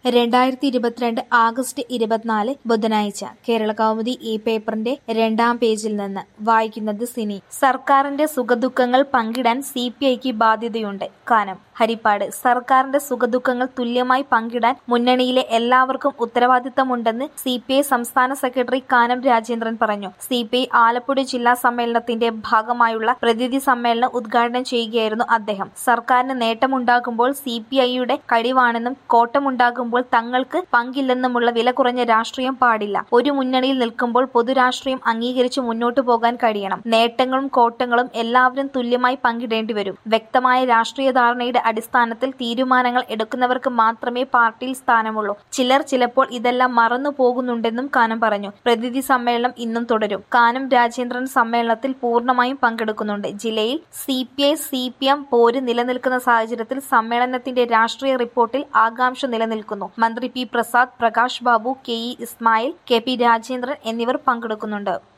രണ്ടായിരത്തി ഇരുപത്തിരണ്ട് ആഗസ്റ്റ് ഇരുപത്തിനാല് ബുധനാഴ്ച കേരളകൗമുദി ഈ പേപ്പറിന്റെ രണ്ടാം പേജിൽ നിന്ന് വായിക്കുന്നത് സിനി സർക്കാരിന്റെ സുഖദുഃഖങ്ങൾ പങ്കിടാൻ സി പി ഐക്ക് ബാധ്യതയുണ്ട് കാനം ഹരിപ്പാട് സർക്കാരിന്റെ സുഖദുഃഖങ്ങൾ തുല്യമായി പങ്കിടാൻ മുന്നണിയിലെ എല്ലാവർക്കും ഉത്തരവാദിത്തമുണ്ടെന്ന് സി പി ഐ സംസ്ഥാന സെക്രട്ടറി കാനം രാജേന്ദ്രൻ പറഞ്ഞു സി പി ഐ ആലപ്പുഴ ജില്ലാ സമ്മേളനത്തിന്റെ ഭാഗമായുള്ള പ്രതിനിധി സമ്മേളനം ഉദ്ഘാടനം ചെയ്യുകയായിരുന്നു അദ്ദേഹം സർക്കാരിന് നേട്ടമുണ്ടാകുമ്പോൾ സി പി ഐയുടെ കഴിവാണെന്നും കോട്ടമുണ്ടാകുമ്പോൾ തങ്ങൾക്ക് പങ്കില്ലെന്നുമുള്ള വില കുറഞ്ഞ രാഷ്ട്രീയം പാടില്ല ഒരു മുന്നണിയിൽ നിൽക്കുമ്പോൾ പൊതുരാഷ്ട്രീയം അംഗീകരിച്ച് മുന്നോട്ടു പോകാൻ കഴിയണം നേട്ടങ്ങളും കോട്ടങ്ങളും എല്ലാവരും തുല്യമായി പങ്കിടേണ്ടി വരും വ്യക്തമായ രാഷ്ട്രീയ ധാരണയുടെ അടിസ്ഥാനത്തിൽ തീരുമാനങ്ങൾ എടുക്കുന്നവർക്ക് മാത്രമേ പാർട്ടിയിൽ സ്ഥാനമുള്ളൂ ചിലർ ചിലപ്പോൾ ഇതെല്ലാം മറന്നു പോകുന്നുണ്ടെന്നും കാനം പറഞ്ഞു പ്രതിനിധി സമ്മേളനം ഇന്നും തുടരും കാനം രാജേന്ദ്രൻ സമ്മേളനത്തിൽ പൂർണ്ണമായും പങ്കെടുക്കുന്നുണ്ട് ജില്ലയിൽ C P I C P M പോര് നിലനിൽക്കുന്ന സാഹചര്യത്തിൽ സമ്മേളനത്തിന്റെ രാഷ്ട്രീയ റിപ്പോർട്ടിൽ ആകാംക്ഷ നിലനിൽക്കുന്നു മന്ത്രി P Prasad Prakash Babu K E Ismail K P Rajendran എന്നിവർ പങ്കെടുക്കുന്നുണ്ട്